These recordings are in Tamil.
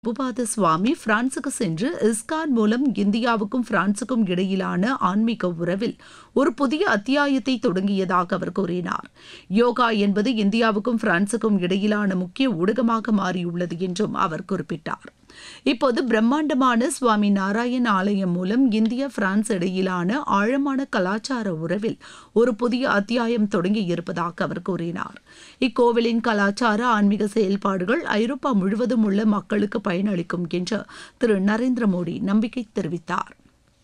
பிரபுபாத சுவாமி பிரான்சுக்கு சென்று இஸ்கான் மூலம் இந்தியாவுக்கும் பிரான்சுக்கும் இடையிலான ஆன்மீக உறவில் ஒரு புதிய அத்தியாயத்தை தொடங்கியதாக அவர் கூறினார் யோகா என்பது இந்தியாவுக்கும் பிரான்சுக்கும் இடையிலான முக்கிய ஊடகமாக மாறியுள்ளது என்றும் அவர் குறிப்பிட்டார் இப்போது பிரம்மாண்டமான சுவாமி நாராயண் ஆலயம் மூலம் இந்தியா பிரான்ஸ் இடையிலான ஆழமான கலாச்சார உறவில் ஒரு புதிய அத்தியாயம் தொடங்கி இருப்பதாக அவர் கூறினார் இக்கோவிலின் கலாச்சார ஆன்மீக செயல்பாடுகள் ஐரோப்பா முழுவதும் உள்ள மக்களுக்கு பயனளிக்கும் என்று திரு நரேந்திர மோடி நம்பிக்கை தெரிவித்தார்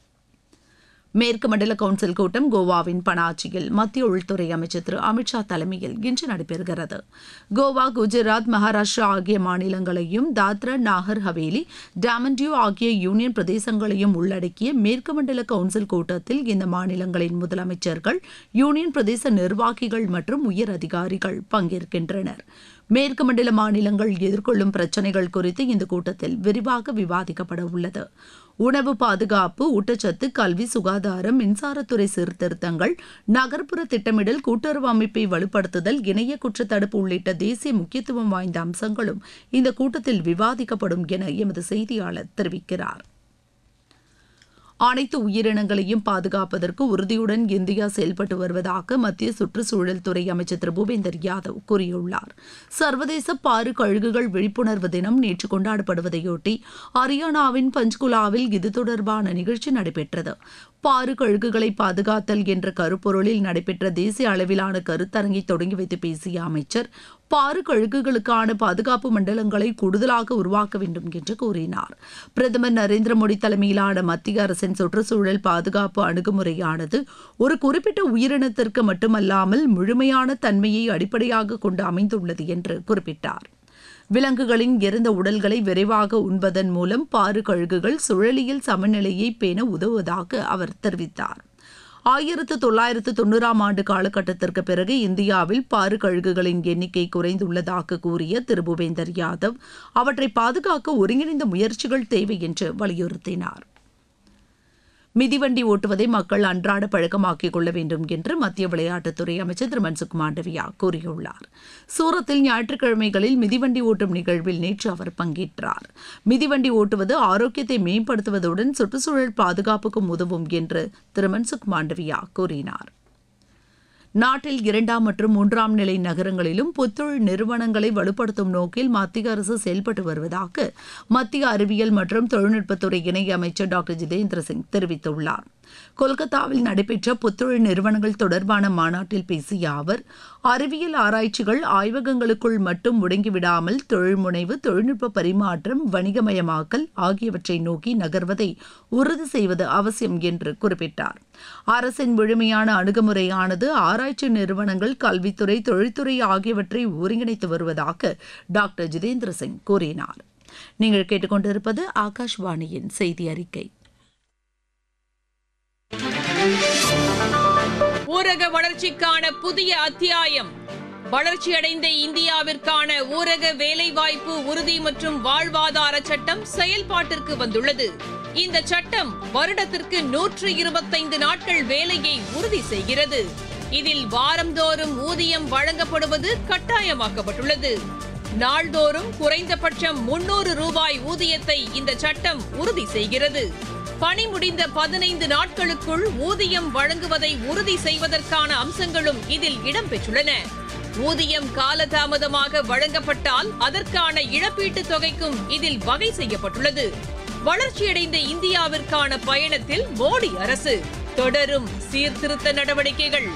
மேற்கு மண்டல கவுன்சில் கூட்டம் கோவாவின் பனாஜியில் மத்திய உள்துறை அமைச்சர் திரு அமித்ஷா தலைமையில் இன்று நடைபெறுகிறது கோவா குஜராத் மகாராஷ்டிரா ஆகிய மாநிலங்களையும் தாத்ரா நாகர் ஹவேலி டாமன்டியூ ஆகிய யூனியன் பிரதேசங்களையும் உள்ளடக்கிய மேற்கு மண்டல கவுன்சில் கூட்டத்தில் இந்த மாநிலங்களின் முதலமைச்சர்கள் யூனியன் பிரதேச நிர்வாகிகள் மற்றும் உயர் அதிகாரிகள் பங்கேற்கின்றனர் மேற்கு மண்டல மாநிலங்கள் எதிர்கொள்ளும் பிரச்சினைகள் குறித்து இந்த கூட்டத்தில் விரிவாக விவாதிக்கப்பட உள்ளது உணவு பாதுகாப்பு ஊட்டச்சத்து கல்வி சுகாதாரம் மின்சாரத்துறை சீர்திருத்தங்கள் நகர்ப்புற திட்டமிடல் கூட்டுறவு அமைப்பை வலுப்படுத்துதல் இணைய குற்றத்தடுப்பு உள்ளிட்ட தேசிய முக்கியத்துவம் வாய்ந்த அம்சங்களும் இந்த கூட்டத்தில் விவாதிக்கப்படும் என எமது செய்தியாளர் தெரிவிக்கிறார் அனைத்து உயிரினங்களையும் பாதுகாப்பதற்கு உறுதியுடன் இந்தியா செயல்பட்டு வருவதாக மத்திய சுற்றுச்சூழல் துறை அமைச்சர் திரு பூபேந்தர் யாதவ் கூறியுள்ளார் சர்வதேச பாரு கழுகுகள் விழிப்புணர்வு தினம் நேற்று கொண்டாடப்படுவதையொட்டி ஹரியானாவின் பஞ்ச்குலாவில் இது தொடர்பான நிகழ்ச்சி நடைபெற்றது பாரு கழுகுகளை பாதுகாத்தல் என்ற கருப்பொருளில் நடைபெற்ற தேசிய அளவிலான கருத்தரங்கை தொடங்கி வைத்து பேசிய அமைச்சர் பாரு கழுகுகளுக்கான பாதுகாப்பு மண்டலங்களை கூடுதலாக உருவாக்க வேண்டும் என்று கூறினார் பிரதமர் நரேந்திர மோடி தலைமையிலான மத்திய அரசின் சுற்றுச்சூழல் பாதுகாப்பு அணுகுமுறையானது ஒரு குறிப்பிட்ட உயிரினத்திற்கு மட்டுமல்லாமல் முழுமையான தன்மையை அடிப்படையாக கொண்டு அமைந்துள்ளது என்று குறிப்பிட்டார் விலங்குகளின் இறந்த உடல்களை விரைவாக உண்பதன் மூலம் பாரு கழுகுகள் சுழலியல் சமநிலையை பேண உதவுவதாக அவர் தெரிவித்தார் ஆயிரத்து தொள்ளாயிரத்து தொண்ணூறாம் ஆண்டு காலகட்டத்திற்கு பிறகு இந்தியாவில் பாரு கழுகுகளின் எண்ணிக்கை குறைந்துள்ளதாக கூறிய திரு பூபேந்தர் யாதவ் அவற்றை பாதுகாக்க ஒருங்கிணைந்த முயற்சிகள் தேவை என்று வலியுறுத்தினார் மிதிவண்டி ஓட்டுவதை மக்கள் அன்றாட பழக்கமாக்கிக் கொள்ள வேண்டும் என்று மத்திய விளையாட்டுத்துறை அமைச்சர் திரு மன்சுக் மாண்டவியா கூறியுள்ளார் சூரத்தில் ஞாயிற்றுக்கிழமைகளில் மிதிவண்டி ஓட்டும் நிகழ்வில் நேற்று அவர் பங்கேற்றார் மிதிவண்டி ஓட்டுவது ஆரோக்கியத்தை மேம்படுத்துவதுடன் சுற்றுச்சூழல் பாதுகாப்புக்கும் உதவும் என்று திரு மன்சுக் மாண்டவியா கூறினார் நாட்டில் இரண்டாம் மற்றும் மூன்றாம் நிலை நகரங்களிலும் புத்தொழில் நிறுவனங்களை வலுப்படுத்தும் நோக்கில் மத்திய அரசு செயல்பட்டு வருவதாக மத்திய அறிவியல் மற்றும் தொழில்நுட்பத்துறை இணை அமைச்சர் டாக்டர் ஜிதேந்திர சிங் தெரிவித்துள்ளார் கொல்கத்தாவில் நடைபெற்ற புத்தொழில் நிறுவனங்கள் தொடர்பான மாநாட்டில் பேசிய அவர் அறிவியல் ஆராய்ச்சிகள் ஆய்வகங்களுக்குள் மட்டும் முடங்கிவிடாமல் தொழில் முனைவு தொழில்நுட்ப பரிமாற்றம் வணிகமயமாக்கல் ஆகியவற்றை நோக்கி நகர்வதை உறுதி செய்வது அவசியம் என்று குறிப்பிட்டார் அரசின் முழுமையான அணுகுமுறையானது ஆராய்ச்சி நிறுவனங்கள் கல்வித்துறை தொழில்துறை ஆகியவற்றை ஒருங்கிணைத்து வருவதாக டாக்டர் ஜிதேந்திர சிங் கூறினார் நீங்கள் கேட்டுக்கொண்டிருப்பது ஆகாஷ்வாணியின் செய்தி அறிக்கை ஊரக வளர்ச்சிக்கான புதிய அத்தியாயம் வளர்ச்சியடைந்த இந்தியாவிற்கான ஊரக வேலைவாய்ப்பு உறுதி மற்றும் வாழ்வாதார சட்டம் செயல்பாட்டிற்கு வந்துள்ளது இந்த சட்டம் வருடத்திற்கு நூற்று இருபத்தைந்து நாட்கள் வேலையை உறுதி செய்கிறது இதில் வாரந்தோறும் ஊதியம் வழங்கப்படுவது கட்டாயமாக்கப்பட்டுள்ளது நாள்தோறும் குறைந்தபட்சம் முன்னூறு ரூபாய் ஊதியத்தை இந்த சட்டம் உறுதி செய்கிறது பணி முடிந்த பதினைந்து நாட்களுக்குள் ஊதியம் வழங்குவதை உறுதி செய்வதற்கான அம்சங்களும் இதில் இடம்பெற்றுள்ளன ஊதியம் காலதாமதமாக வழங்கப்பட்டால் அதற்கான இழப்பீட்டுத் தொகைக்கும் இதில் வகை செய்யப்பட்டுள்ளது வளர்ச்சியடைந்த இந்தியாவிற்கான பயணத்தில் மோடி அரசு தொடரும் சீர்திருத்த நடவடிக்கைகள்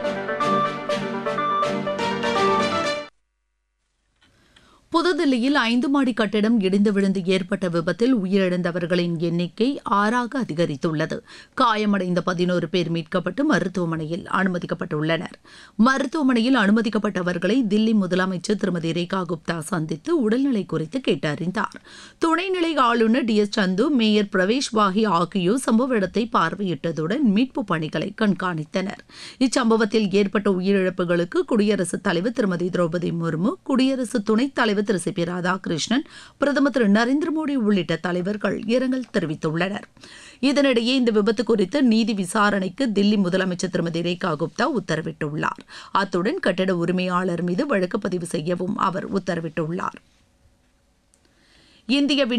புதுதில்லியில் ஐந்து மாடி கட்டிடம் இடிந்து விழுந்து ஏற்பட்ட விபத்தில் உயிரிழந்தவர்களின் எண்ணிக்கை ஆறாக அதிகரித்துள்ளது காயமடைந்த பதினோரு பேர் மீட்கப்பட்டு மருத்துவமனையில் அனுமதிக்கப்பட்டுள்ளனர் மருத்துவமனையில் அனுமதிக்கப்பட்டவர்களை தில்லி முதலமைச்சர் திருமதி ரேகா குப்தா சந்தித்து உடல்நிலை குறித்து கேட்டறிந்தார் துணைநிலை ஆளுநர் T S Sandhu mayor Pravesh Wahi ஆகியோர் சம்பவ இடத்தை பார்வையிட்டதுடன் மீட்பு பணிகளை கண்காணித்தனர் இச்சம்பவத்தில் ஏற்பட்ட உயிரிழப்புகளுக்கு குடியரசுத் தலைவர் திருமதி திரௌபதி முர்மு குடியரசு துணைத் தலைவர் திரு சி பி ராதாகிருஷ்ணன் பிரதமர் திரு நரேந்திர மோடி உள்ளிட்ட தலைவர்கள் இரங்கல் தெரிவித்துள்ளனர் இதனிடையே இந்த விபத்து குறித்து நீதி விசாரணைக்கு தில்லி முதலமைச்சர் திருமதி ரேகா குப்தா உத்தரவிட்டுள்ளார் அத்துடன் கட்டிட உரிமையாளர் மீது வழக்கு பதிவு செய்யவும் அவர் உத்தரவிட்டுள்ளார் இந்திய